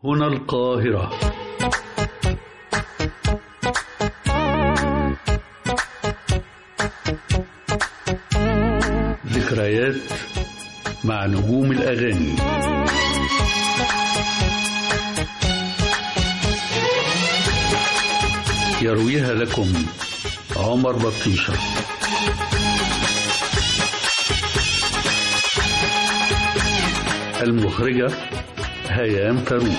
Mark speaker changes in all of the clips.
Speaker 1: هنا القاهرة ذكريات مع نجوم الأغاني يرويها لكم عمر بطيشة المخرجة هيام فاروق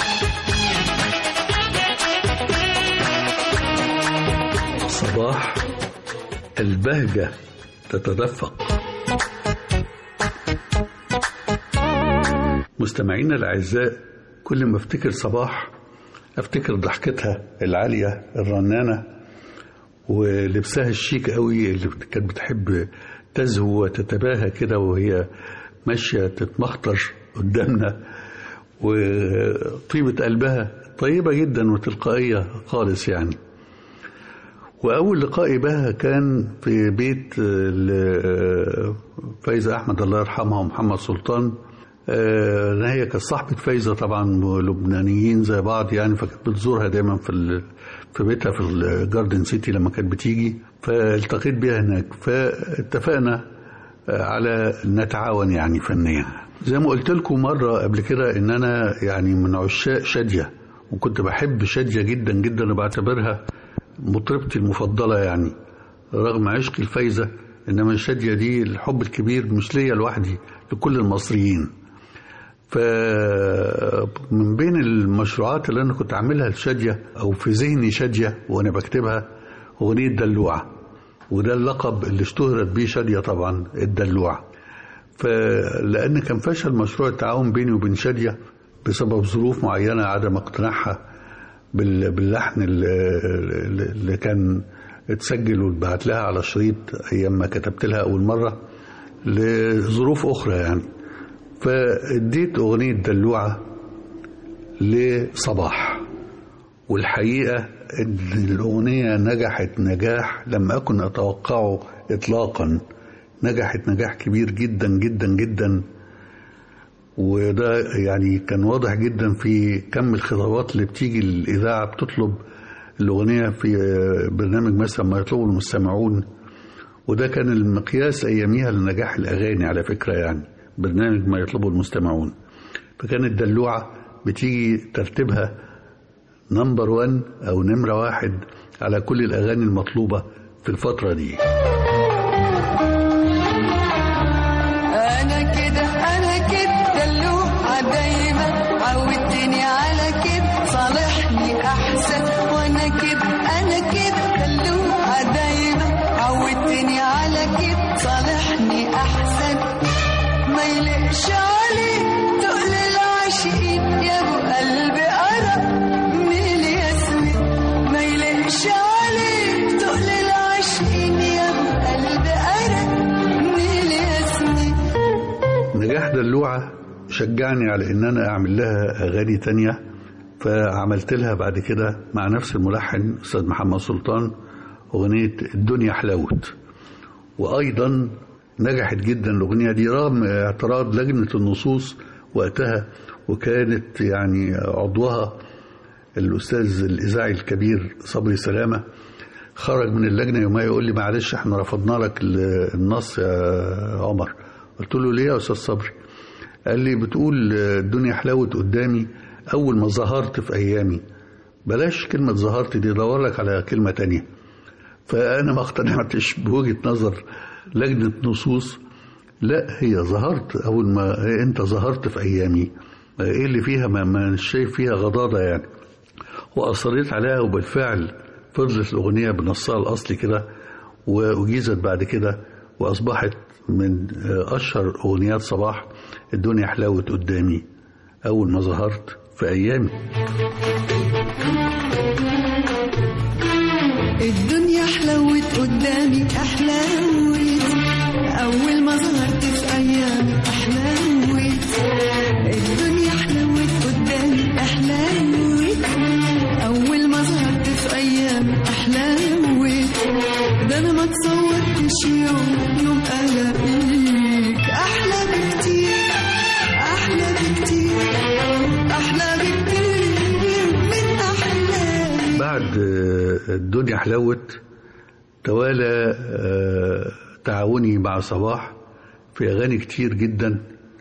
Speaker 1: صباح البهجة تتدفق مستمعينا الأعزاء كل ما افتكر صباح افتكر ضحكتها العالية الرنانة ولبسها الشيك قوي اللي كانت بتحب تزهو وتتباهى كده وهي ماشية تتمخطر قدامنا وطيبة قلبها طيبة جدا وتلقائية خالص يعني وأول لقائي بها كان في بيت فايزة أحمد الله يرحمها ومحمد سلطان هي كانت صاحبة فايزة طبعا لبنانيين زي بعض يعني فكانت بتزورها دايما في في بيتها في الجاردن سيتي لما كانت بتيجي فالتقيت بيها هناك فاتفقنا على نتعاون يعني فنيا زي ما قلت لكم مرة قبل كده ان انا يعني من عشاق شادية وكنت بحب شادية جدا جدا وبعتبرها مطربتي المفضلة يعني رغم عشقي الفايزة انما شادية دي الحب الكبير مش ليا لوحدي لكل المصريين فمن بين المشروعات اللي انا كنت عاملها لشادية او في ذهني شادية وانا بكتبها اغنية دلوعة وده اللقب اللي اشتهرت بيه شادية طبعا الدلوعة فلأن كان فشل مشروع التعاون بيني وبين شادية بسبب ظروف معينة عدم اقتناعها باللحن اللي كان اتسجل واتبعت لها على شريط أيام ما كتبت لها أول مرة لظروف أخرى يعني فاديت أغنية دلوعة لصباح والحقيقة إن الأغنية نجحت نجاح لم أكن أتوقعه إطلاقا نجحت نجاح كبير جدا جدا جدا وده يعني كان واضح جدا في كم الخطابات اللي بتيجي الإذاعة بتطلب الأغنية في برنامج مثلا ما يطلبه المستمعون وده كان المقياس أياميها لنجاح الأغاني على فكرة يعني برنامج ما يطلبه المستمعون فكانت دلوعة بتيجي ترتيبها نمبر وان أو نمرة واحد على كل الأغاني المطلوبة في الفترة دي
Speaker 2: أنا كده أنا كده دلوعة دايما عودتني على كده صالحني أحسن وأنا كده أنا كده دلوعة دايما عودتني على كده صالحني أحسن ما يلقش عليك تقل العاشقين يا أبو قلبي أرق من الياسمين ما يلقش عليك تقل العاشقين يا أبو قلبي أرق من الياسمين
Speaker 1: نجاح دلوعة شجعني على ان انا اعمل لها اغاني تانية فعملت لها بعد كده مع نفس الملحن استاذ محمد سلطان اغنية الدنيا حلاوت وايضا نجحت جدا الاغنية دي رغم اعتراض لجنة النصوص وقتها وكانت يعني عضوها الاستاذ الاذاعي الكبير صبري سلامة خرج من اللجنة يومها يقول لي معلش احنا رفضنا لك النص يا عمر قلت له ليه يا استاذ صبري قال لي بتقول الدنيا حلاوت قدامي اول ما ظهرت في ايامي بلاش كلمة ظهرت دي دور لك على كلمة تانية فانا ما اقتنعتش بوجهة نظر لجنة نصوص لا هي ظهرت اول ما انت ظهرت في ايامي ايه اللي فيها ما, ما شايف فيها غضاضة يعني واصريت عليها وبالفعل فضلت الاغنية بنصها الاصلي كده واجيزت بعد كده واصبحت من أشهر أغنيات صباح الدنيا حلاوت قدامي أول ما ظهرت في أيامي
Speaker 2: الدنيا حلوت قدامي أحلاوت أول ما ظهرت في أيامي أحلاوت الدنيا حلوت قدامي أحلاوت أول ما ظهرت في أيامي أحلاوت ده أنا ما تصورتش يوم يوم ألاقيك أحلى بكتير أحلى بكتير أحلى بكتير
Speaker 1: الدنيا حلوت توالى آه، تعاوني مع صباح في أغاني كتير جدا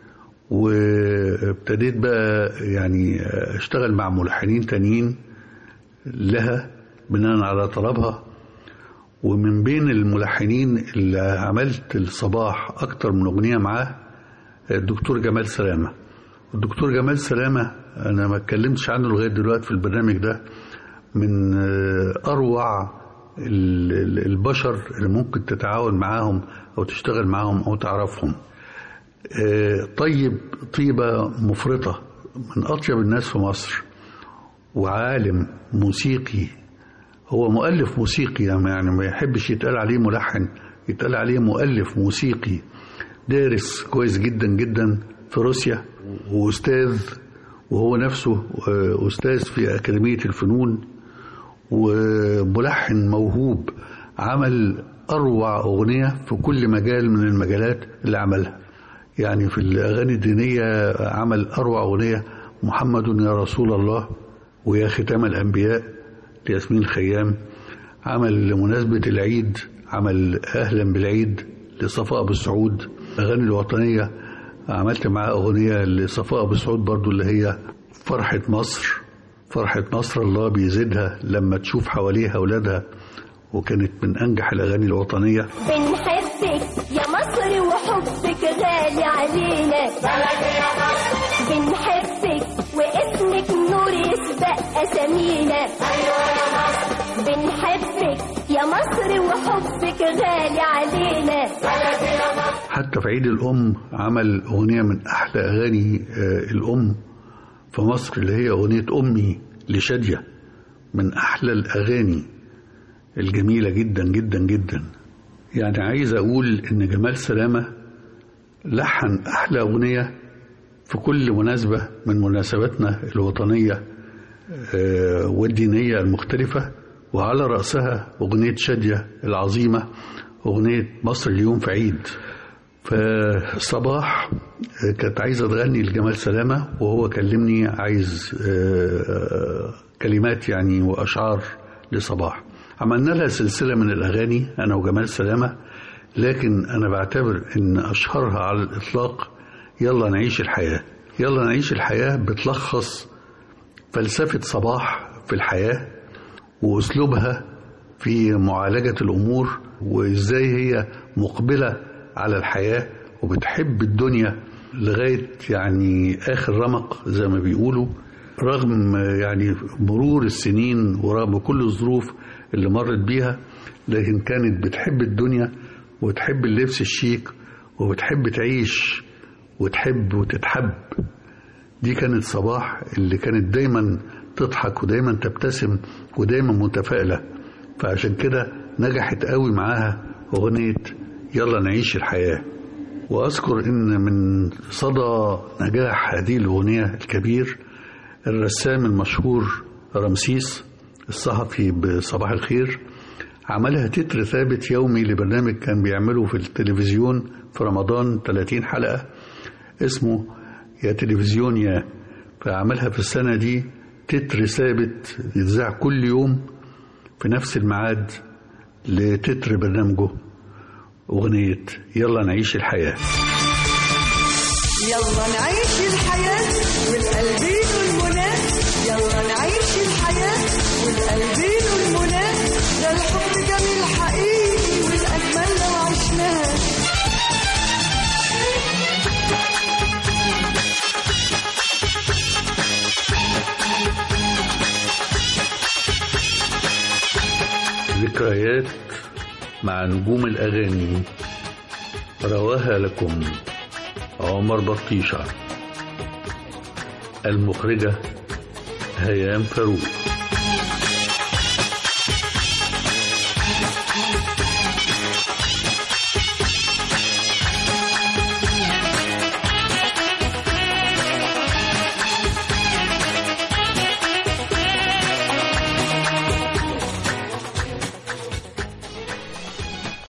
Speaker 1: وابتديت بقى يعني اشتغل مع ملحنين تانيين لها بناء على طلبها ومن بين الملحنين اللي عملت الصباح اكتر من اغنيه معاه الدكتور جمال سلامه الدكتور جمال سلامه انا ما اتكلمتش عنه لغايه دلوقتي في البرنامج ده من اروع ال- ال- البشر اللي ممكن تتعاون معاهم او تشتغل معاهم او تعرفهم آه، طيب طيبة مفرطة من أطيب الناس في مصر وعالم موسيقي هو مؤلف موسيقي يعني ما يحبش يتقال عليه ملحن يتقال عليه مؤلف موسيقي دارس كويس جدا جدا في روسيا وأستاذ وهو نفسه آه، أستاذ في أكاديمية الفنون وملحن موهوب عمل أروع أغنية في كل مجال من المجالات اللي عملها يعني في الأغاني الدينية عمل أروع أغنية محمد يا رسول الله ويا ختام الأنبياء لياسمين الخيام عمل لمناسبة العيد عمل أهلا بالعيد لصفاء أبو السعود الأغاني الوطنية عملت معاه أغنية لصفاء أبو السعود برضو اللي هي فرحة مصر فرحة مصر الله بيزيدها لما تشوف حواليها أولادها وكانت من أنجح الأغاني الوطنية
Speaker 3: بنحبك يا مصر وحبك غالي علينا بنحبك واسمك نور يسبق أسامينا بنحبك يا مصر وحبك غالي علينا
Speaker 1: حتى في عيد الأم عمل أغنية من أحلى أغاني آه، الأم في مصر اللي هي أغنية أمي لشادية من أحلى الأغاني الجميلة جدا جدا جدا يعني عايز أقول إن جمال سلامة لحن أحلى أغنية في كل مناسبة من مناسباتنا الوطنية آه، والدينية المختلفة وعلى رأسها أغنية شادية العظيمة أغنية مصر اليوم في عيد فصباح آه، كانت عايزة تغني لجمال سلامة وهو كلمني عايز آه، كلمات يعني وأشعار لصباح عملنا لها سلسلة من الأغاني أنا وجمال سلامة لكن أنا بعتبر إن أشهرها على الإطلاق يلا نعيش الحياة يلا نعيش الحياة بتلخص فلسفة صباح في الحياة وأسلوبها في معالجة الأمور وإزاي هي مقبلة على الحياة وبتحب الدنيا لغاية يعني آخر رمق زي ما بيقولوا رغم يعني مرور السنين ورغم كل الظروف اللي مرت بيها لكن كانت بتحب الدنيا وتحب اللبس الشيك وبتحب تعيش وتحب وتتحب دي كانت صباح اللي كانت دايما تضحك ودايما تبتسم ودايما متفائلة فعشان كده نجحت قوي معاها أغنية يلا نعيش الحياة وأذكر إن من صدى نجاح هذه الأغنية الكبير الرسام المشهور رمسيس الصحفي بصباح الخير عملها تتر ثابت يومي لبرنامج كان بيعمله في التلفزيون في رمضان 30 حلقة اسمه يا تلفزيون يا فعملها في السنة دي تتر ثابت يتذاع كل يوم في نفس الميعاد لتتر برنامجه أغنية يلا نعيش الحياة
Speaker 2: يلا نعيش الحياة والقلبين المنى يلا نعيش الحياة والقلبين المنى ده الحب جميل حقيقي والأجمل لو عشناه
Speaker 1: ذكريات مع نجوم الأغاني رواها لكم عمر بطيشة المخرجة هيام فاروق